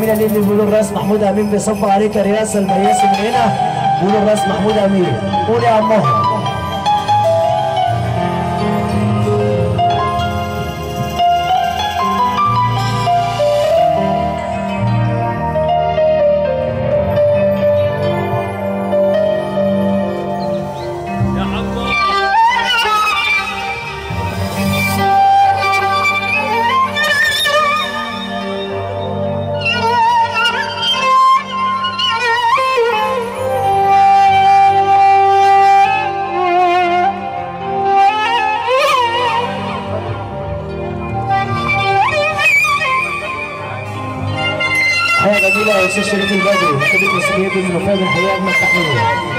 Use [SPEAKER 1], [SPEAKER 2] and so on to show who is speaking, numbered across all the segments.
[SPEAKER 1] جميله ليه بيقولوا الراس محمود امين بيصب عليك الرئاسه المياسي من هنا بيقولوا الراس محمود امين قول يا عمها حياه جميله يا استاذ شريف البدري خدمه مسؤوليته من وفاه الحياه اجمل تحيه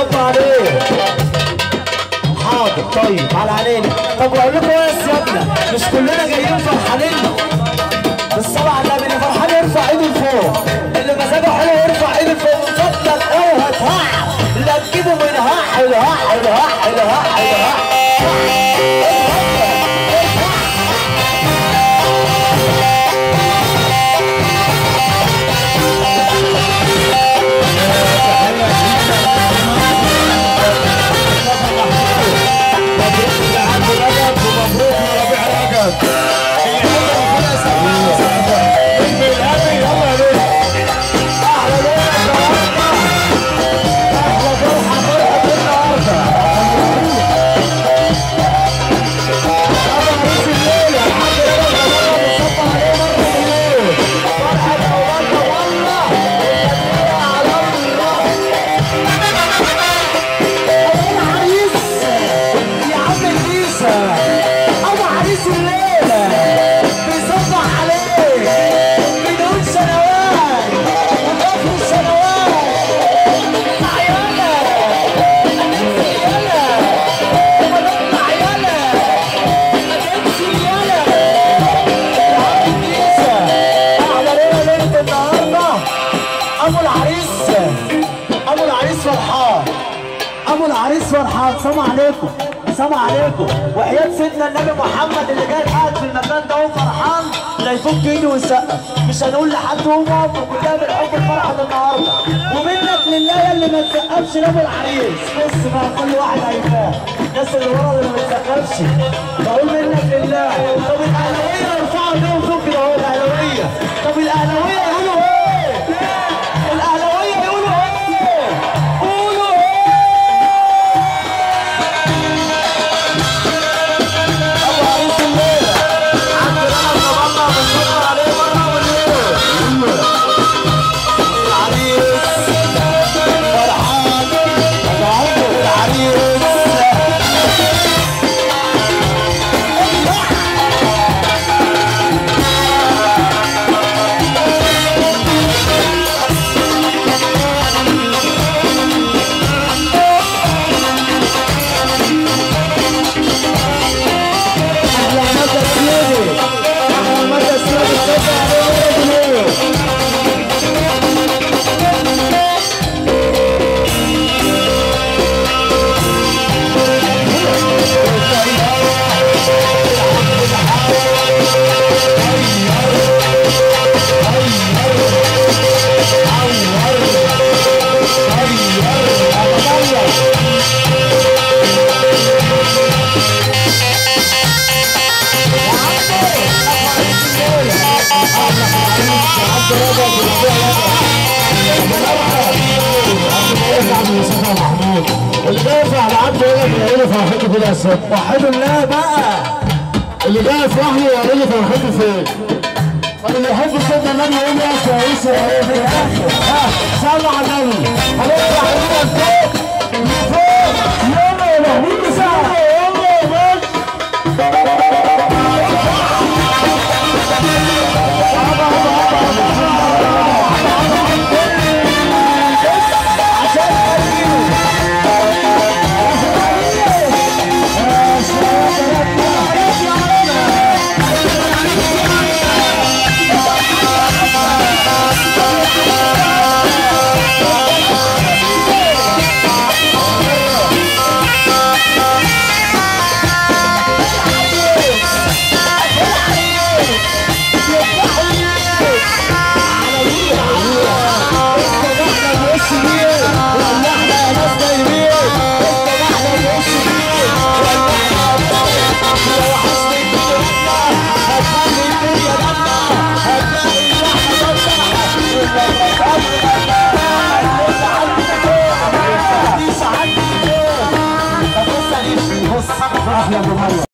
[SPEAKER 1] بيصب عليه حاضر طيب على علينا طب واقول لكم ايه يا سيادنا مش كلنا جايين فرحانين بالصلاة على النبي اللي فرحان يرفع ايده لفوق اللي مزاجه حلو يرفع ايده لفوق من فضلك اوعى تهع لا تجيبه من هح الهح الهح الهح الهح يا عم الكيسة أبو عريس الليلة بيصبح عليك بدون سنوات وقفل سنوات عيالة أنسي يلا ونطلع يلا أنسي يلا يا عم الكيسة أحلى ليلة ليلة النهاردة أبو العريس أبو العريس فرحان ابو العريس فرحان سلام عليكم سلام عليكم وحياة سيدنا النبي محمد اللي جاي قاعد في المكان ده وفرحان لا يفك ايده ويسقف مش هنقول لحد قوم اقف وكلها بالحب الفرحه النهارده ومنك لله يا اللي ما تسقفش لابو العريس بص بقى كل واحد هيفهم الناس اللي ورا اللي ما بتسقفش بقول منك لله طب الاهلاويه ارفعوا ايديهم فوق كده اهو الاهلاويه طب الاهلاويه يقولوا ايه؟ الاهلاويه يقولوا ايه؟ قولوا ايه؟ ابو عريس الليله عندنا انا طبعنا بنشكر عليه مره والليل العريس فرحان ابو عمرو العريس احلى مدى السيدي احلى مدى السيدي تصدق عليه مره بالليل اللي جاي يفرح لعبد يقول لك يا ريت فرحته كده يا سيد وحدوا الله بقى اللي جاي يفرح له يا ريت فرحته فين اللي يحب سيدنا النبي يقول يا كويسه اهي في الاخر ها صلوا على النبي هنطلع هنا فوق فوق يلا يا محمود سهل يلا يا باشا بص احلى ابو